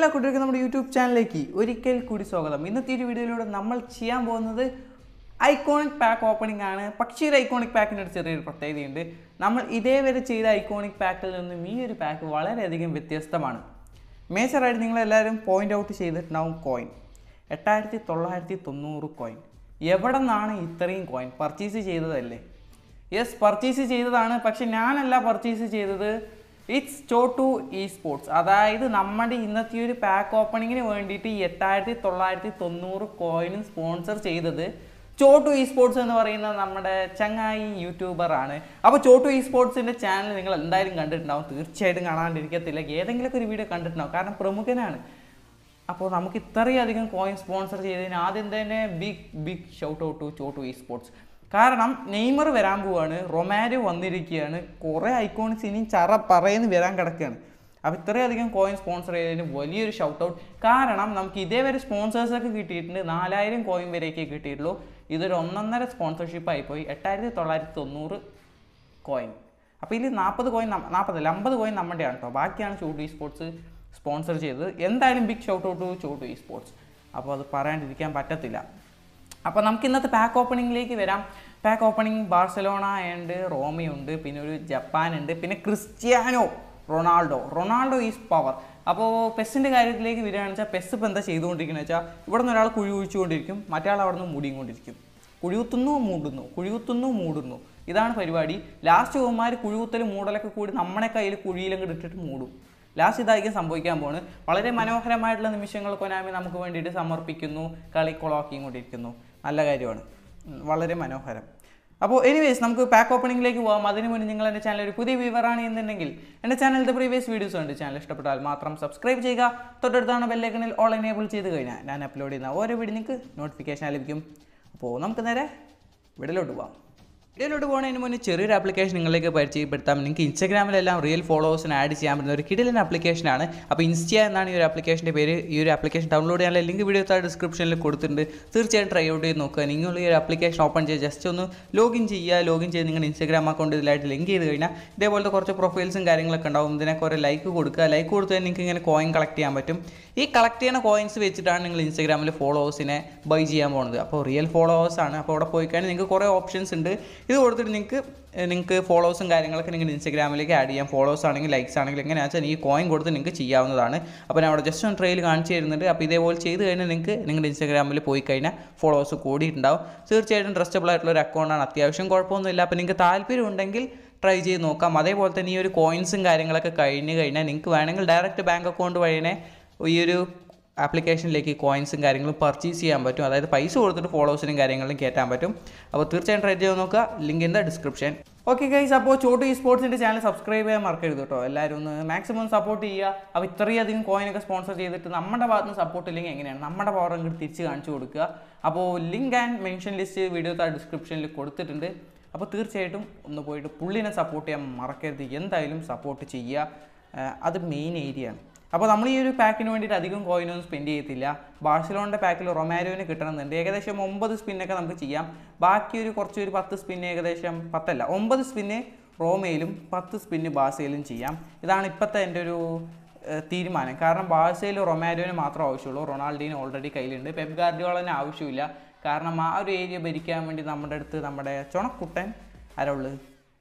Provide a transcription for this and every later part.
എല്ലാ കുട്ടികൾക്കും നമ്മുടെ യൂട്യൂബ് ചാനലിലേക്ക് ഒരിക്കൽ കൂടി സ്വാഗതം ഇന്നത്തെ ഒരു വീഡിയോയിലൂടെ നമ്മൾ ചെയ്യാൻ പോകുന്നത് ഐക്കോണിക് പാക്ക് ഓപ്പണിംഗ് ആണ് പക്ഷേ ഒരു ഐക്കോണിക് പാക്കിന് ഒരു ചെറിയൊരു പ്രത്യേകതയുണ്ട് നമ്മൾ ഇതേവരെ ചെയ്ത ഐക്കോണിക് പാക്കിൽ നിന്നും ഈ ഒരു പാക്ക് വളരെയധികം വ്യത്യസ്തമാണ് മേജറായിട്ട് നിങ്ങളെല്ലാവരും പോയിന്റ് ഔട്ട് ചെയ്തിട്ടുണ്ടാവും കോയിൻ എട്ടായിരത്തി തൊള്ളായിരത്തി തൊണ്ണൂറ് കോയിൻ എവിടെ നിന്നാണ് ഇത്രയും കോയിൻ പർച്ചേസ് ചെയ്തതല്ലേ യെസ് പർച്ചേസ് ചെയ്തതാണ് പക്ഷെ ഞാനല്ല പർച്ചേസ് ചെയ്തത് ഇറ്റ്സ് ചോ ടു ഇ സ്പോർട്സ് അതായത് നമ്മുടെ ഇന്നത്തെ ഒരു പാക്ക് ഓപ്പണിങ്ങിന് വേണ്ടിയിട്ട് ഈ എട്ടായിരത്തി തൊള്ളായിരത്തി തൊണ്ണൂറ് കോയിനും സ്പോൺസർ ചെയ്തത് ചോട്ടു ഇ സ്പോർട്സ് എന്ന് പറയുന്ന നമ്മുടെ ചങ്ങായി യൂട്യൂബർ ആണ് അപ്പോൾ ചോട്ടു ഇ സ്പോർട്സിൻ്റെ ചാനൽ നിങ്ങൾ എന്തായാലും കണ്ടിട്ടുണ്ടാവും തീർച്ചയായിട്ടും കാണാണ്ടിരിക്കത്തില്ല ഏതെങ്കിലുമൊക്കെ ഒരു വീഡിയോ കണ്ടിട്ടുണ്ടാവും കാരണം പ്രമുഖനാണ് അപ്പോൾ നമുക്ക് ഇത്രയധികം കോയിൻ സ്പോൺസർ ചെയ്തതിന് ആദ്യം തന്നെ big big shout out to Chottu E sports കാരണം നെയ്മർ വരാൻ പോവാണ് റൊമാരോ വന്നിരിക്കുകയാണ് കുറേ ഐക്കോൺസ് ഇനിയും ചറ പറയുന്ന വരാൻ കിടക്കുകയാണ് അപ്പോൾ ഇത്രയധികം കോയിൻ സ്പോൺസർ ചെയ്തതിന് വലിയൊരു ഷൗട്ട് ഔട്ട് കാരണം നമുക്ക് ഇതേവരെ സ്പോൺസേഴ്സൊക്കെ കിട്ടിയിട്ടുണ്ട് നാലായിരം കോയിൻ വരെയൊക്കെ കിട്ടിയിട്ടുള്ളൂ ഇതൊരു ഒന്നൊന്നര സ്പോൺസർഷിപ്പ് ആയിപ്പോയി എട്ടായിരത്തി തൊള്ളായിരത്തി തൊണ്ണൂറ് കോയിൻ അപ്പോൾ ഇതിൽ നാൽപ്പത് കോയിൻ നാൽപ്പതല്ല അമ്പത് കോയിൻ നമ്മുടെയാണ് കേട്ടോ ബാക്കിയാണ് ചോട്ടു ഇ സ്പോർട്സ് സ്പോൺസർ ചെയ്തത് എന്തായാലും big shout out to Chottu E sports അപ്പോൾ അത് പറയാണ്ടിരിക്കാൻ പറ്റത്തില്ല അപ്പോൾ നമുക്ക് ഇന്നത്തെ പാക്ക് ഓപ്പണിങ്ങിലേക്ക് വരാം പാക്ക് ഓപ്പണിംഗ് ബാർസലോണ ഉണ്ട് റോമയുണ്ട് പിന്നെ ഒരു ജപ്പാൻ ഉണ്ട് പിന്നെ Cristiano Ronaldo Ronaldo is power അപ്പോൾ പെസ്സിൻ്റെ കാര്യത്തിലേക്ക് വരികയാണെന്ന് വെച്ചാൽ പെസ് ഇപ്പോൾ എന്താ ചെയ്തുകൊണ്ടിരിക്കുന്നത് വെച്ചാൽ ഇവിടെ നിന്ന് ഒരാൾ കുഴി ഒഴിച്ചുകൊണ്ടിരിക്കും മറ്റേ അവിടെ നിന്ന് മൂടിയും കൊണ്ടിരിക്കും കുഴികുത്തുന്നു മൂടുന്നു കുഴികുത്തുന്നു മൂടുന്നു ഇതാണ് പരിപാടി ലാസ്റ്റ് പോകുമാർ കുഴികുത്തൽ മൂടലൊക്കെ കൂടി നമ്മുടെ കയ്യിൽ കുഴിയിലങ്ങോട്ട് ഇട്ടിട്ട് മൂടും ലാസ്റ്റ് ഇതായിരിക്കും സംഭവിക്കാൻ പോകുന്നത് വളരെ മനോഹരമായിട്ടുള്ള നിമിഷങ്ങൾ കൊനാമി നമുക്ക് വേണ്ടിയിട്ട് സമർപ്പിക്കുന്നു കളി കൊളാക്കിയും കൊണ്ടിരിക്കുന്നു നല്ല കാര്യമാണ് ഉം, വളരെ മനോഹരം അപ്പോൾ എനിവേസ് നമുക്ക് പാക്ക് ഓപ്പണിംഗിലേക്ക് പോകാം അതിന് മുന്നേ നിങ്ങൾ എൻ്റെ ചാനൽ ഒരു പുതിയ വ്യൂവറാണ് എന്നുണ്ടെങ്കിൽ എൻ്റെ ചാനലിൻ്റെ പ്രീവിയസ് വീഡിയോസ് ഉണ്ട് ചാനൽ ഇഷ്ടപ്പെട്ടാൽ മാത്രം സബ്സ്ക്രൈബ് ചെയ്യുക തൊട്ടടുത്താണ് ബെല്ലൈക്കണിൽ ഓൾ എനേബിൾ ചെയ്ത് കഴിഞ്ഞാൽ ഞാൻ അപ്ലോഡ് ചെയ്യുന്ന ഓരോ വീഡിയോ നിങ്ങൾക്ക് നോട്ടിഫിക്കേഷൻ ലഭിക്കും അപ്പോൾ നമുക്ക് നേരെ വീഡിയോയിലോട്ട് പോകാം വീഡിയോയിലോട്ട് പോകുന്നതിന് മുന്നേ ചെറിയൊരു ആപ്ലിക്കേഷൻ നിങ്ങളിലേക്ക് പരിചയപ്പെടുത്താം നിങ്ങൾക്ക് ഇൻസ്റ്റാഗ്രാമിലെല്ലാം റിയൽ ഫോളോവേഴ്സിന് ആഡ് ചെയ്യാൻ പറ്റുന്ന ഒരു കിടിലൻ ആപ്ലിക്കേഷനാണ് അപ്പോൾ ഇൻസ്റ്റ എന്നാണ് ഈ ഒരു ആപ്ലിക്കേഷൻ്റെ പേര് ഈ ഒരു ആപ്ലിക്കേഷൻ ഡൗൺലോഡ് ചെയ്യാനുള്ള ലിങ്ക് വീഡിയോ താഴെ ഡിസ്ക്രിപ്ഷനിൽ കൊടുത്തിട്ടുണ്ട് തീർച്ചയായും ട്രൈ ഔട്ട് ചെയ്ത് നോക്കുക നിങ്ങൾ ഈ ഒരു ആപ്ലിക്കേഷൻ ഓപ്പൺ ചെയ്ത് ജസ്റ്റ് ഒന്ന് ലോഗിൻ ചെയ്യുക ലോഗിൻ ചെയ്ത് നിങ്ങളുടെ ഇൻസ്റ്റാഗ്രാം അക്കൗണ്ട് ഇതിലായിട്ട് ലിങ്ക് ചെയ്ത് കഴിഞ്ഞാൽ ഇതേപോലത്തെ കുറച്ച് പ്രൊഫൈൽസും കാര്യങ്ങളൊക്കെ ഉണ്ടാവും ഇതിനൊക്കെ ഒരു ലൈക്ക് കൊടുക്കുക ലൈക്ക് കൊടുത്ത് തന്നെ നിങ്ങൾക്ക് ഇങ്ങനെ കോയിൻ കളക്ട് ചെയ്യാൻ പറ്റും ഈ കളക്ട് ചെയ്യുന്ന കോയിൻസ് വെച്ചിട്ടാണ് നിങ്ങൾ ഇൻസ്റ്റാഗ്രാമിൽ ഫോളോവേഴ്സിനെ ബൈ ചെയ്യാൻ പോകുന്നത് അപ്പോൾ റിയൽ ഫോളോവേഴ്സ് ആണ് അപ്പോൾ അവിടെ പോയി കഴിഞ്ഞാൽ നിങ്ങൾക്ക് കുറേ ഓപ്ഷൻസ് ഉണ്ട് ഇത് കൊടുത്തിട്ട് നിങ്ങൾക്ക് നിങ്ങൾക്ക് ഫോളോവേഴ്സും കാര്യങ്ങളൊക്കെ നിങ്ങൾ ഇൻസ്റ്റാഗ്രാമിലേക്ക് ആഡ് ചെയ്യാം ഫോളോവേഴ്സ് ആണെങ്കിൽ ലൈക്സ് ആണെങ്കിൽ എങ്ങനെയാണെന്ന് വെച്ചാൽ ഈ കോയിൻ കൊടുത്ത് നിങ്ങൾക്ക് ചെയ്യാവുന്നതാണ് അപ്പോൾ ഞാൻ അവിടെ ജസ്റ്റ് ഒന്ന് ട്രെയിൽ കാണിച്ചു തരുന്നുണ്ട് അപ്പോൾ ഇതേപോലെ ചെയ്ത് കഴിഞ്ഞാൽ നിങ്ങൾക്ക് നിങ്ങളുടെ ഇൻസ്റ്റാഗ്രാമിൽ പോയി കഴിഞ്ഞാൽ ഫോളോവേഴ്സ് കൂടിയിട്ടുണ്ടാവും തീർച്ചയായിട്ടും ട്രസ്റ്റബിൾ ആയിട്ടുള്ള ഒരു അക്കൗണ്ടാണ് അത്യാവശ്യം കുഴപ്പമൊന്നുമില്ല അപ്പോൾ നിങ്ങൾക്ക് താല്പര്യം ഉണ്ടെങ്കിൽ ട്രൈ ചെയ്ത് നോക്കാം അതേപോലെ തന്നെ ഈ ഒരു കോയിൻസും കാര്യങ്ങളൊക്കെ കഴിഞ്ഞ് കഴിഞ്ഞാൽ നിങ്ങൾക്ക് വേണമെങ്കിൽ ഡയറക്റ്റ് ബാങ്ക് അക്കൗണ്ട് വഴിയെ ഈ ഒരു ആപ്ലിക്കേഷനിലേക്ക് കോയിൻസും കാര്യങ്ങളും പർച്ചേസ് ചെയ്യാൻ പറ്റും അതായത് പൈസ കൊടുത്തിട്ട് ഫോളോവേഴ്സിനും കാര്യങ്ങളും കയറ്റാൻ പറ്റും അപ്പോൾ തീർച്ചയായും ട്രൈ ചെയ്ത് നോക്കുക link in the description okay guys അപ്പോൾ ചോട്ടു ഈ സ്പോർട്സിൻ്റെ ചാനൽ സബ്സ്ക്രൈബ് ചെയ്യാൻ മറക്കരുത് കേട്ടോ എല്ലാവരും ഒന്ന് മാക്സിമം സപ്പോർട്ട് ചെയ്യുക അപ്പോൾ ഇത്രയധികം കോയിനൊക്കെ സ്പോൺസർ ചെയ്തിട്ട് നമ്മുടെ ഭാഗത്ത് നിന്ന് സപ്പോർട്ട് ഇല്ലെങ്കിൽ എങ്ങനെയാണ് നമ്മുടെ പവർ അങ്ങോട്ട് തിരിച്ച് കാണിച്ചു കൊടുക്കുക അപ്പോൾ link and mention list video താഴെ ഡിസ്ക്രിപ്ഷനിൽ കൊടുത്തിട്ടുണ്ട് അപ്പോൾ തീർച്ചയായിട്ടും ഒന്ന് പോയിട്ട് പുള്ളിനെ സപ്പോർട്ട് ചെയ്യാൻ മറക്കരുത് എന്തായാലും സപ്പോർട്ട് ചെയ്യുക ആ, അത് മെയിൻ ഏരിയ ആണ് അപ്പോൾ നമ്മൾ ഈ ഒരു പാക്കിന് വേണ്ടിയിട്ട് അധികം കോയിനൊന്നും സ്പെൻഡ് ചെയ്യത്തില്ല ബാഴ്സലോണിൻ്റെ പാക്കിൽ റൊമാരോവിന് കിട്ടണമെന്നുണ്ട് ഏകദേശം ഒമ്പത് സ്പിന്നൊക്കെ നമുക്ക് ചെയ്യാം ബാക്കി ഒരു കുറച്ച് ഒരു പത്ത് സ്പിന്ന് ഏകദേശം പത്തല്ല ഒമ്പത് സ്പിന്ന് റോമയിലും പത്ത് സ്പിന്ന് ബാസയിലും ചെയ്യാം ഇതാണ് ഇപ്പോഴത്തെ എൻ്റെ ഒരു ഏഹ്, തീരുമാനം കാരണം ബാഴ്സയിൽ റൊമാരോവിന് മാത്രം ആവശ്യമുള്ളൂ റൊണാൾഡീന് ഓൾറെഡി കയ്യിലുണ്ട് പെപ് ഗാർഡിയോളന് ആവശ്യമില്ല കാരണം ആ ഒരു ഏരിയ ഭരിക്കാൻ വേണ്ടി നമ്മുടെ അടുത്ത് നമ്മുടെ ചുണക്കുട്ടൻ ആരാ ഉള്ളത്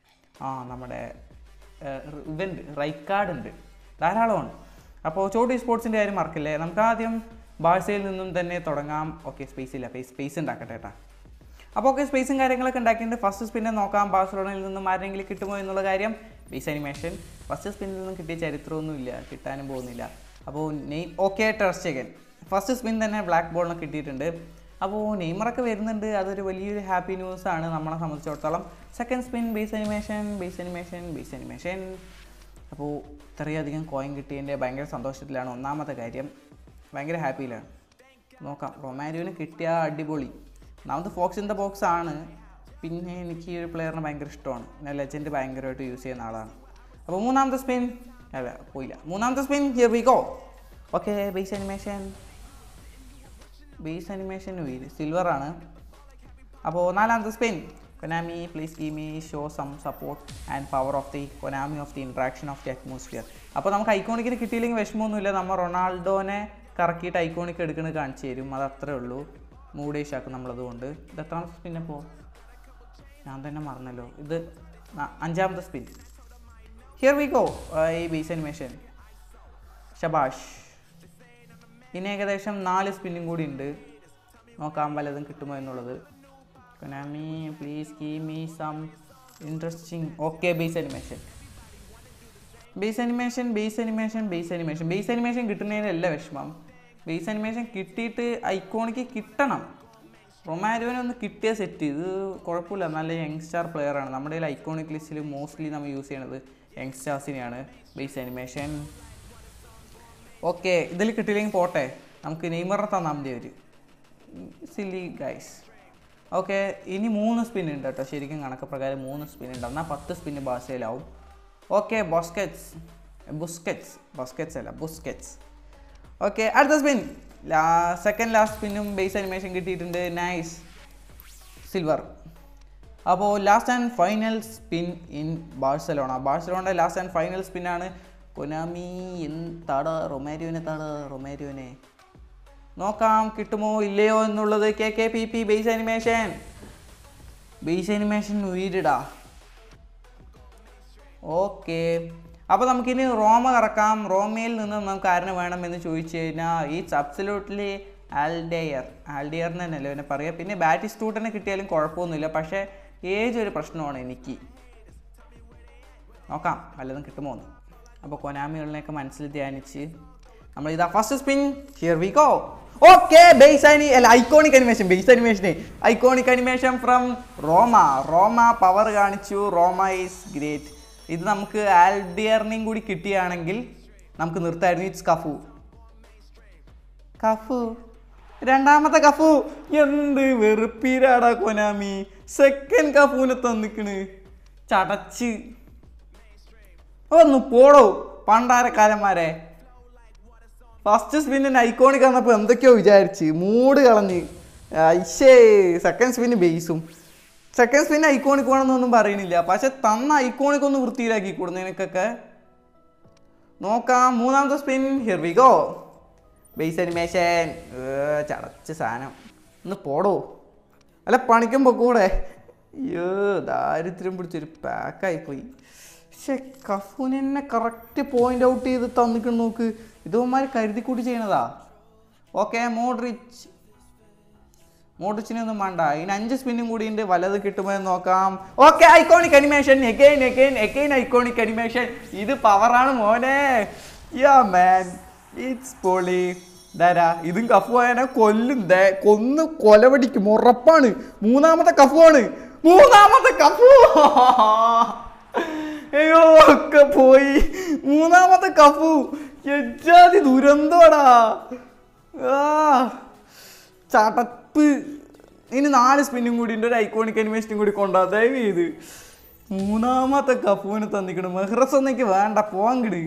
ആ നമ്മുടെ ഇവൻ്റ് റൈക്കാർഡ് ഉണ്ട് ധാരാളമുണ്ട് അപ്പോൾ ചോട്ടി സ്പോർട്സിൻ്റെ കാര്യം മറക്കില്ലേ നമുക്ക് ആദ്യം ബാഴ്സയിൽ നിന്നും തന്നെ തുടങ്ങാം ഓക്കെ സ്പേസ് ഇല്ല സ്പേസ് ഉണ്ടാക്കട്ടെ കേട്ടാ അപ്പോൾ ഓക്കെ സ്പേസും കാര്യങ്ങളൊക്കെ ഉണ്ടാക്കിയിട്ടുണ്ട് ഫസ്റ്റ് സ്പിന്നെ നോക്കാം ബാഴ്സലോണയിൽ നിന്നും ആരെങ്കിലും കിട്ടുമോ എന്നുള്ള കാര്യം ബേസ് അനിമേഷൻ ഫസ്റ്റ് സ്പിന്നിൽ നിന്നും കിട്ടിയ ചരിത്രമൊന്നുമില്ല കിട്ടാനും പോകുന്നില്ല അപ്പോൾ നെയ് ഓക്കെ ടെർസ്റ്റേക്കൻ ഫസ്റ്റ് സ്പിൻ തന്നെ ബ്ലാക്ക് ബോളിനൊക്കെ കിട്ടിയിട്ടുണ്ട് അപ്പോൾ നെയ്മറൊക്കെ വരുന്നുണ്ട് അതൊരു വലിയൊരു ഹാപ്പി ന്യൂസ് ആണ് നമ്മളെ സംബന്ധിച്ചിടത്തോളം second spin base animation base animation base animation അപ്പോൾ ഇത്രയധികം കോയിൻ കിട്ടിയതിൻ്റെ ഭയങ്കര സന്തോഷത്തിലാണ് ഒന്നാമത്തെ കാര്യം ഭയങ്കര ഹാപ്പിയിലാണ് നോക്കാം റൊമാരിയോന് കിട്ടിയ അടിപൊളി ഒന്നാമത് ഫോക്സ് ഇൻ ദ ബോക്സ് ആണ് പിന്നെ എനിക്ക് ഈ ഒരു പ്ലെയറിനെ ഭയങ്കര ഇഷ്ടമാണ് ഞാൻ ലെജൻഡ് ഭയങ്കരമായിട്ട് യൂസ് ചെയ്യുന്ന ആളാണ് അപ്പോൾ മൂന്നാമത്തെ സ്പിൻ അല്ല പോയില്ല മൂന്നാമത്തെ spin here we go okay base animation base animation silver ആണ് അപ്പോൾ നാലാമത്തെ spin Konami please give me show some support and power of the Konami of the interaction of the atmosphere അപ്പോൾ നമുക്ക് ഐക്കോണിക്കിന് കിട്ടിയില്ലെങ്കിൽ വിഷമമൊന്നുമില്ല നമ്മൾ റൊണാൾഡോനെ കറക്കിയിട്ട് ഐക്കോണിക്ക് എടുക്കുന്നത് കാണിച്ചു തരും അത് അത്രേ ഉള്ളൂ മൂഡേഷ് ആക്കും നമ്മളതുകൊണ്ട് ഇത് എത്രാമത്തെ സ്പിന്നെ പോ ഞാൻ തന്നെ മറന്നല്ലോ ഇത് ന- അഞ്ചാമത്തെ സ്പിൻ ഹിയർ വി ഗോ ഈ ബേസ് അനിമേഷൻ ഷബാഷ് ഇനി ഏകദേശം നാല് സ്പിന്നും കൂടി ഉണ്ട് നോക്കാം വല്ലതും കിട്ടുമോ എന്നുള്ളത് Konami please give me some interesting okay base animation base animation base animation base animation base animation കിട്ടുന്നതിനല്ല വിഷമം ബേസ് അനിമേഷൻ കിട്ടിയിട്ട് ഐക്കോണിക്ക് കിട്ടണം റൊമാരോനെ ഒന്ന് കിട്ടിയ സെറ്റ് ഇത് കുഴപ്പമില്ല നല്ല യങ്സ്റ്റാർ പ്ലെയറാണ് നമ്മുടെ കയ്യിൽ ഐക്കോണിക് ലിസ്റ്റിൽ മോസ്റ്റ്ലി നമ്മൾ യൂസ് ചെയ്യണത് യങ്സ്റ്റാർസിനെയാണ് ബേസ് അനിമേഷൻ ഓക്കെ ഇതിൽ കിട്ടിയില്ലെങ്കിൽ പോട്ടെ നമുക്ക് നെയ്മറിനെ തന്നാൽ മതി അവർ സില്ലി ഗൈസ് ഓക്കെ ഇനി മൂന്ന് സ്പിൻ ഉണ്ട് കേട്ടോ ശരിക്കും കണക്ക് പ്രകാരം മൂന്ന് സ്പിൻ ഉണ്ട് എന്നാൽ പത്ത് സ്പിന്ന് ബാസയിലാവും ഓക്കെ ബോസ്കറ്റ്സ് ബുസ്കറ്റ്സ് ബോസ്കറ്റ്സ് അല്ല ബുസ്കറ്റ്സ് ഓക്കെ അടുത്ത സ്പിൻ ലാ സെക്കൻഡ് ലാസ്റ്റ് സ്പിന്നും ബേസ് അനിമേഷൻ കിട്ടിയിട്ടുണ്ട് നൈസ് സിൽവർ അപ്പോൾ last and final spin in Barcelona ബാഴ്സലോണയുടെ ലാസ്റ്റ് ആൻഡ് ഫൈനൽ സ്പിന്നാണ് കൊനാമി എന്താടാ റൊമാരിയോനെ താടാ റൊമാരിയോനെ നോക്കാം കിട്ടുമോ ഇല്ലയോ എന്നുള്ളത് കെ കെ പി പി ബേസ് അനിമേഷൻ ബേസ് അനിമേഷൻ ഉയരിടാ ഓക്കെ അപ്പോൾ നമുക്കിനി റോമ കറക്കാം റോമയിൽ നിന്ന് നമുക്ക് ആരിനെ വേണമെന്ന് ചോദിച്ചു കഴിഞ്ഞാൽ ഈ അബ്സലൂട്ട്ലി ആൽഡെയർ ആൽഡെയറിന് തന്നെയല്ലേ പിന്നെ പറയുക പിന്നെ ബാറ്റിസ്റ്റൂട്ടിനെ കിട്ടിയാലും കുഴപ്പമൊന്നുമില്ല പക്ഷേ ഏജ് ഒരു പ്രശ്നമാണ് എനിക്ക് നോക്കാം വല്ലതും കിട്ടുമോ എന്ന് അപ്പോൾ കൊനാമികളിനെയൊക്കെ മനസ്സിൽ ധ്യാനിച്ച് നമ്മൾ ഇതാ first spin here we go okay base അനി അല്ല ഐക്കോണിക് അനിമേഷൻ ബേസ് അനിമേഷനെ iconic animation from Roma Roma power കാണിച്ചു റോമ ഈസ് ഗ്രേറ്റ് ഇത് നമുക്ക് ആൽഡിയറിനെയും കൂടി കിട്ടിയാണെങ്കിൽ നമുക്ക് നിർത്തായിരുന്നു ഇറ്റ്സ് കഫു കഫു രണ്ടാമത്തെ കഫു എന്ത് വെറുപ്പീരാടാ കൊനാമി സെക്കൻഡ് കഫുവിനെ തന്നിക്കണ് ചടച്ച് ഒന്ന് പോടോ പണ്ടാരക്കാരന്മാരെ ഫസ്റ്റ് സ്പിന്നിന് ഐക്കോണിക് വന്നപ്പോൾ എന്തൊക്കെയോ വിചാരിച്ച് മൂഡ് കളഞ്ഞ് ഐശേ സെക്കൻഡ് സ്പിന്ന് ബേസും സെക്കൻഡ് സ്പിൻ ഐക്കോണിക് വേണമെന്നൊന്നും പറയണില്ല പക്ഷെ തന്ന ഐക്കോണിക് ഒന്ന് വൃത്തിയിലാക്കി കൊടുന്നതിനൊക്കെ നോക്കാം മൂന്നാമത്തെ spin here we go base animation ചടച്ച സാധനം ഒന്ന് പോടോ അല്ല പണിക്കുമ്പോൾ കൂടെ അയ്യോ ദാരിദ്ര്യം പിടിച്ചൊരു പാക്കായി പോയി പക്ഷെ കഫൂന് എന്നെ കറക്റ്റ് പോയിന്റ് ഔട്ട് ചെയ്ത് തന്നിക്കണം നോക്ക് ഇതുമാർ കരുതി കൂട്ടി ചെയ്യണതാ ഓക്കെ മോഡ്രിച്ച് മോഡ്രിച്ചിനെ ഒന്നും വേണ്ട ഇനി അഞ്ച് സ്പിന്നും കൂടി ഉണ്ട് വലത് കിട്ടുമോ എന്ന് നോക്കാം okay iconic animation again again again iconic animation ഇത് പവറാണ് മോനെ യാ മാൻ ഇറ്റ്സ് പൊളി ധാരാ ഇതും കഫു ആയനെ കൊല്ലും ദേ കൊന്ന് കൊലവടിക്കും ഉറപ്പാണ് മൂന്നാമത്തെ കഫു ആണ് മൂന്നാമത്തെ കഫു അയ്യോ ഒക്കെ പോയി മൂന്നാമത്തെ കഫു എജാതി ദുരന്തോടാ ആ ചടപ്പ് ഇനി നാല് സ്പിന്നും കൂടി ഉണ്ട് ഒരു ഐക്കോണിക് അനിമേഷനും കൂടി കൊണ്ടാ ദയവ് ചെയ്ത് മൂന്നാമത്തെ കഫുവിന് തന്നിക്കണം മെഹ്റസ് ഒന്നെനിക്ക് വേണ്ട പോവാങ്കിട്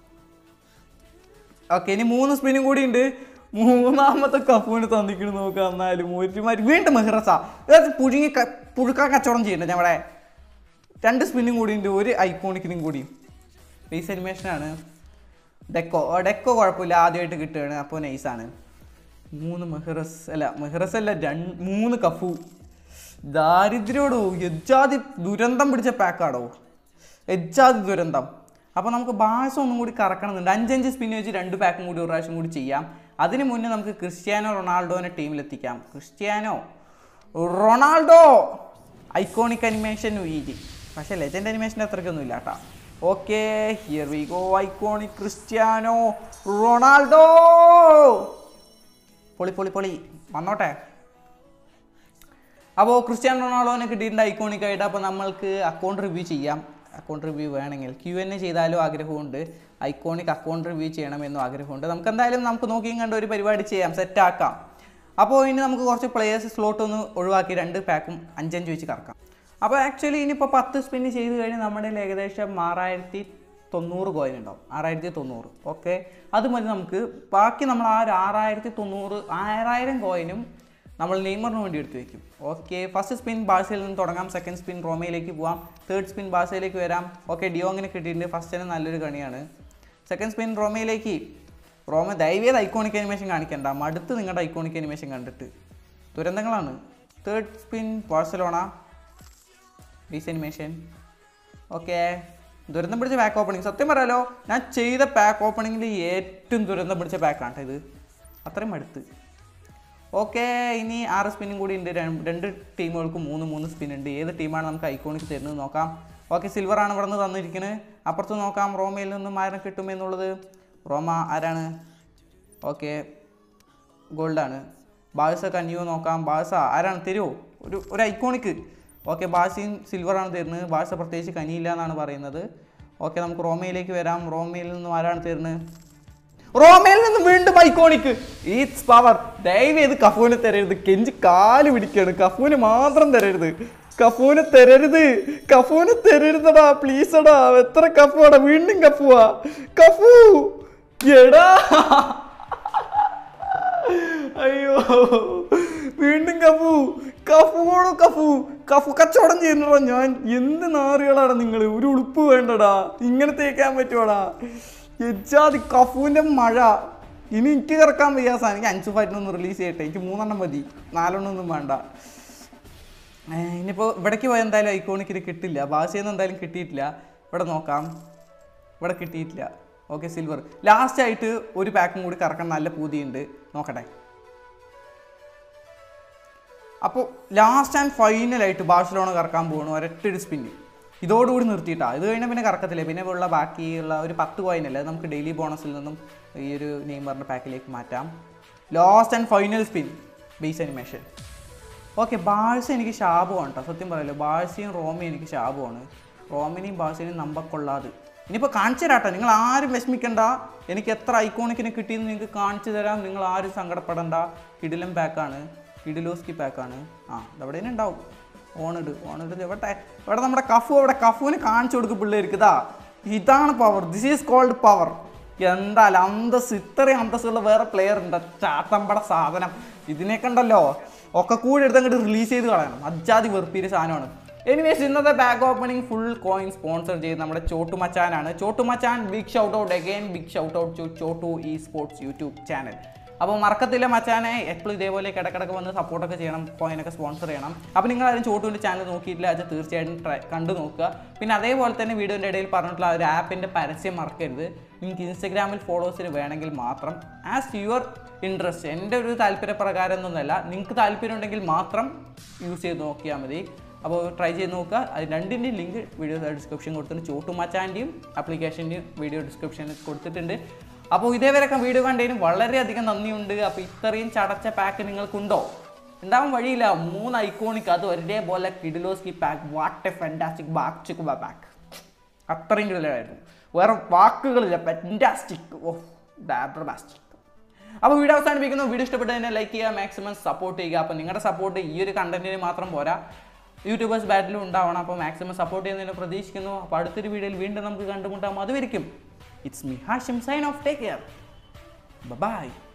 ഓക്കെ ഇനി മൂന്ന് സ്പിന്നും കൂടി ഉണ്ട് മൂന്നാമത്തെ കഫുവിന് തന്നിക്കണം നോക്കാം എന്നാലും ഒരുമാതിരി വീണ്ടും മെഹ്റസാ ഇത് പുഴുങ്ങി ക- പുഴുക്കാൻ കച്ചവടം ചെയ്യണ്ട ഞമ്മടെ രണ്ട് സ്പിന്നും കൂടി ഉണ്ട് ഒരു ഐക്കോണിക്കിനും കൂടി ബേസ് അനിമേഷനാണ് ഡെക്കോ ഡെക്കോ കുഴപ്പമില്ല ആദ്യമായിട്ട് കിട്ടുകയാണ് അപ്പോൾ നൈസാണ് മൂന്ന് മെഹ്റസ് അല്ല മെഹ്റസ് അല്ല രണ്ട് മൂന്ന് കഫു ദാരിദ്ര്യോടോ എജ്ജാതി ദുരന്തം പിടിച്ച പാക്കാടോ എജ്ജാതി ദുരന്തം അപ്പോൾ നമുക്ക് ബാഴ്സ ഒന്നും കൂടി കറക്കണമെന്നുണ്ട് അഞ്ചഞ്ച് സ്പിൻ വെച്ച് രണ്ട് പാക്കും കൂടി ഒരു പ്രാവശ്യം കൂടി ചെയ്യാം അതിന് മുന്നേ നമുക്ക് ക്രിസ്ത്യാനോ റൊണാൾഡോനെ ടീമിലെത്തിക്കാം ക്രിസ്ത്യാനോ റൊണാൾഡോ ഐക്കോണിക് അനിമേഷൻ വീതി പക്ഷേ ലെജൻഡ് അനിമേഷൻ്റെ അത്രയ്ക്കൊന്നും ഇല്ല കേട്ടോ okay here we go iconic Cristiano Ronaldo പൊളി പൊളി പൊളി വന്നോട്ടെ അപ്പോൾ ക്രിസ്ത്യാനോ റൊണാൾഡോനെ കിട്ടിയിട്ടുണ്ട് ഐക്കോണിക് ആയിട്ട് അപ്പോൾ നമ്മൾക്ക് അക്കൗണ്ട് റിവ്യൂ ചെയ്യാം അക്കൗണ്ട് റിവ്യൂ വേണമെങ്കിൽ ക്യു എൻ എ ചെയ്താലും ആഗ്രഹമുണ്ട് ഐക്കോണിക് അക്കൗണ്ട് റിവ്യൂ ചെയ്യണമെന്നും ആഗ്രഹമുണ്ട് നമുക്ക് എന്തായാലും നമുക്ക് നോക്കിയും കണ്ട ഒരു പരിപാടി ചെയ്യാം സെറ്റാക്കാം അപ്പോൾ ഇനി നമുക്ക് കുറച്ച് പ്ലേയേഴ്സ് സ്ലോട്ട് ഒന്ന് ഒഴിവാക്കി രണ്ട് പാക്കും അഞ്ചഞ്ച് വെച്ച് കറക്കാം അപ്പോൾ ആക്ച്വലി ഇനിയിപ്പോൾ പത്ത് സ്പിന്ന് ചെയ്ത് കഴിഞ്ഞാൽ നമ്മുടെ കയ്യിൽ ഏകദേശം ആറായിരത്തി തൊണ്ണൂറ് കോയിൻ ഉണ്ടാവും ആറായിരത്തി തൊണ്ണൂറ് ഓക്കെ അത് മതി നമുക്ക് ബാക്കി നമ്മൾ ആ ഒരു ആറായിരത്തി തൊണ്ണൂറ് ആറായിരം കോയിനും നമ്മൾ നെയ്മറിന് വേണ്ടി എടുത്ത് വെക്കും ഓക്കെ ഫസ്റ്റ് സ്പിൻ ബാഴ്സയിൽ നിന്ന് തുടങ്ങാം സെക്കൻഡ് സ്പിൻ റോമയിലേക്ക് പോവാം തേർഡ് സ്പിൻ ബാഴ്സയിലേക്ക് വരാം ഓക്കെ ഡിയോങ്ങിന് കിട്ടിയിട്ടുണ്ട് ഫസ്റ്റിന് നല്ലൊരു കണിയാണ് സെക്കൻഡ് സ്പിൻ റോമയിലേക്ക് റോമ ദയവേത് ഐക്കോണിക് അനിമേഷൻ കാണിക്കണ്ട മടുത്ത് നിങ്ങളുടെ ഐക്കോണിക് അനിമേഷൻ കണ്ടിട്ട് ദുരന്തങ്ങളാണ് third spin Barcelona base animation okay ദുരന്തം പിടിച്ച പാക്ക് ഓപ്പണിങ് സത്യം പറയാലോ ഞാൻ ചെയ്ത പാക്ക് ഓപ്പണിങ്ങിൽ ഏറ്റവും ദുരന്തം പിടിച്ച പാക്കാണ് ഇത് അത്രയും അടുത്ത് ഓക്കെ ഇനി ആറ് സ്പിന്നും കൂടി ഉണ്ട് രണ്ട് രണ്ട് ടീമുകൾക്ക് മൂന്ന് മൂന്ന് സ്പിൻ ഉണ്ട് ഏത് ടീമാണ് നമുക്ക് ഐക്കോണിക് തരുന്നത് നോക്കാം ഓക്കെ സിൽവറാണ് ഇവിടെ നിന്ന് തന്നിരിക്കുന്നത് അപ്പുറത്ത് നോക്കാം റോമയിൽ നിന്നും ആരും കിട്ടുമെന്നുള്ളത് റോമ ആരാണ് ഓക്കെ ഗോൾഡാണ് ബാഴ്സ കന്യോ നോക്കാം ബാഴ്സ ആരാണ് തരുമോ ഒരു ഒരു ഐക്കോണിക്ക് ഓക്കെ ബാഴ്സയും സിൽവറാണ് തരുന്നത് ബാഴ്സ പ്രത്യേകിച്ച് കനിയില്ല എന്നാണ് പറയുന്നത് ഓക്കെ നമുക്ക് റോമയിലേക്ക് വരാം റോമയിൽ നിന്നും ആരാണ് തരുന്നത് റോമയിൽ നിന്ന് വീണ്ടും ഐക്കോണിക്ക് ഈറ്റ്സ് പവർ ദയവ് ചെയ്ത് കഫൂന് തരരുത് കെഞ്ചി കാല് പിടിക്കാണ് കഫൂന് മാത്രം തരരുത് കഫൂന് തരരുത് കഫൂന് തരരുതടാ പ്ലീസ് എടാ എത്ര കഫുവാടാ വീണ്ടും കഫുവാ കഫു എടാ അയ്യോ വീണ്ടും കഫു കഫുവോടോ കഫു കഫു കച്ചവടം ചെയ്യുന്നടാ ഞാൻ എന്ത് നാറുകളാണ് നിങ്ങൾ ഒരു ഉളുപ്പ് വേണ്ടടാ ഇങ്ങനെ തേക്കാൻ പറ്റുവാടാ എജാതി കഫുവിൻ്റെ മഴ ഇനി എനിക്ക് കിറക്കാൻ വയ്യ സാധനം എനിക്ക് അഞ്ച് ഫൈറ്റിനൊന്ന് റിലീസ് ചെയ്യട്ടെ എനിക്ക് മൂന്നെണ്ണം മതി നാലെണ്ണം ഒന്നും വേണ്ട ഏ, ഇനിയിപ്പോൾ ഇവിടേക്ക് പോയാൽ എന്തായാലും ഐക്കോണിക്കിൽ കിട്ടില്ല ഭാഷയിൽ നിന്ന് എന്തായാലും കിട്ടിയിട്ടില്ല ഇവിടെ നോക്കാം ഇവിടെ കിട്ടിയിട്ടില്ല ഓക്കെ സിൽവർ ലാസ്റ്റ് ആയിട്ട് ഒരു പാക്കും കൂടി കറക്കാൻ നല്ല പൂതിയുണ്ട് നോക്കട്ടെ അപ്പോൾ ലാസ്റ്റ് ആൻഡ് ഫൈനലായിട്ട് ബാഴ്സലോണ കറക്കാൻ പോകണം ഒരൊറ്റൊരു സ്പിന്ന് ഇതോടുകൂടി നിർത്തിയിട്ടാ ഇത് കഴിഞ്ഞാൽ പിന്നെ കറക്കത്തില്ല പിന്നെ ഉള്ള ബാക്കിയുള്ള ഒരു പത്ത് കോയിനല്ലേ അത് നമുക്ക് ഡെയിലി ബോണസിൽ നിന്നും ഈ ഒരു നെയ്മറിൻ്റെ പാക്കിലേക്ക് മാറ്റാം last and final spin base animation okay Barca എനിക്ക് ശാപമാണ് കേട്ടോ സത്യം പറയല്ലോ ബാഴ്സയും റോമയും എനിക്ക് ശാപമാണ് റോമിനെയും ബാഴ്സനെയും നമ്പക്കൊള്ളാതെ ഇനിയിപ്പോൾ കാണിച്ചു തരാട്ടോ നിങ്ങൾ ആരും വിഷമിക്കണ്ട എനിക്ക് എത്ര ഐക്കോണിക്കിനെ കിട്ടിയെന്ന് നിങ്ങൾക്ക് കാണിച്ചു തരാം നിങ്ങൾ ആരും സങ്കടപ്പെടണ്ട കിടിലം പാക്കാണ് കിഡിലോസ്കി പാക്കാണ് ആ ഇതവിടെ തന്നെ ഉണ്ടാവും ഓണിട് ഓണിട് ഇവിടെ ഇവിടെ നമ്മുടെ കഫു അവിടെ കഫുവിന് കാണിച്ചു കൊടുക്കും പിള്ളേർക്ക് ഇതാ ഇതാണ് power this is called power എന്തായാലും അന്തസ് ഇത്രയും അന്തസ്സുള്ള വേറെ പ്ലെയർ ഉണ്ട് ചാത്തമ്പട സാധനം ഇതിനെ കണ്ടല്ലോ ഒക്കെ കൂടി എടുത്ത് അങ്ങോട്ട് റിലീസ് ചെയ്ത് കളയണം അജാതി വെറുപ്പീര് സാധനമാണ് എനിവേസ് ഇന്നത്തെ bag opening full coin sponsor ചെയ്ത് നമ്മുടെ ചോട്ടു മച്ചാനാണ് ചോട്ടു മച്ചാൻ big shout out again big shout out to Chottu E sports YouTube channel അപ്പോൾ മറക്കത്തില്ല മച്ചാനെ എപ്പോഴും ഇതേപോലെ കിടക്കിടക്ക് വന്ന് സപ്പോർട്ടൊക്കെ ചെയ്യണം കോയിനൊക്കെ സ്പോൺസർ ചെയ്യണം അപ്പോൾ നിങ്ങൾ ആരും ചോട്ടുവിൻ്റെ ചാനൽ നോക്കിയിട്ടില്ല അത് തീർച്ചയായിട്ടും ട്രൈ കണ്ടു നോക്കുക പിന്നെ അതേപോലെ തന്നെ വീഡിയോൻ്റെ ഇടയിൽ പറഞ്ഞിട്ടുള്ള ആ ഒരു ആപ്പിൻ്റെ പരസ്യം മറക്കരുത് നിങ്ങൾക്ക് ഇൻസ്റ്റഗ്രാമിൽ ഫോളോവേഴ്സിന് വേണമെങ്കിൽ മാത്രം ആസ് യുവർ ഇൻട്രസ്റ്റ് എൻ്റെ ഒരു താല്പര്യപ്രകാരം ഒന്നുമല്ല നിങ്ങൾക്ക് താല്പര്യം ഉണ്ടെങ്കിൽ മാത്രം യൂസ് ചെയ്ത് നോക്കിയാൽ മതി അപ്പോൾ ട്രൈ ചെയ്ത് നോക്കുക അത് രണ്ടിൻ്റെയും ലിങ്ക് വീഡിയോ ഡിസ്ക്രിപ്ഷൻ കൊടുത്തിട്ടുണ്ട് ചോട്ടുമച്ചാൻ്റെയും ആപ്ലിക്കേഷൻ്റെയും വീഡിയോ ഡിസ്ക്രിപ്ഷനിൽ കൊടുത്തിട്ടുണ്ട് അപ്പോൾ ഇതേവരെയൊക്കെ വീഡിയോ കണ്ടതിന് വളരെയധികം നന്ദിയുണ്ട് അപ്പോൾ ഇത്രയും ചടച്ച പാക്ക് നിങ്ങൾക്കുണ്ടോ ഉണ്ടാവാൻ വഴിയില്ല മൂന്ന് ഐക്കോണിക് അത് ഒരേപോലെ കിഡിലോസ്കി pack what a fantastic pack ചിക്കുബ പാക്ക് അത്രയും കിടലായിരുന്നു വേറെ വാക്കുകളില്ല ഫെൻറ്റാസ്റ്റിക് ഓ ഡാബ്രബാസ്റ്റിക് അപ്പോൾ വീഡിയോ അവസാനിപ്പിക്കുന്നു വീഡിയോ ഇഷ്ടപ്പെട്ടതിനെ ലൈക്ക് ചെയ്യുക മാക്സിമം സപ്പോർട്ട് ചെയ്യുക അപ്പോൾ നിങ്ങളുടെ സപ്പോർട്ട് ഈ ഒരു കണ്ടന്റിന് മാത്രം പോരാ യൂട്യൂബേഴ്സ് ബാറ്റിലും ഉണ്ടാവണം അപ്പോൾ മാക്സിമം സപ്പോർട്ട് ചെയ്യുന്നതിന് പ്രതീക്ഷിക്കുന്നു അപ്പോൾ അടുത്തൊരു വീഡിയോയിൽ വീണ്ടും നമുക്ക് കണ്ടുമുട്ടാം അതുവരിക്കും it's me Hashim sign off take care by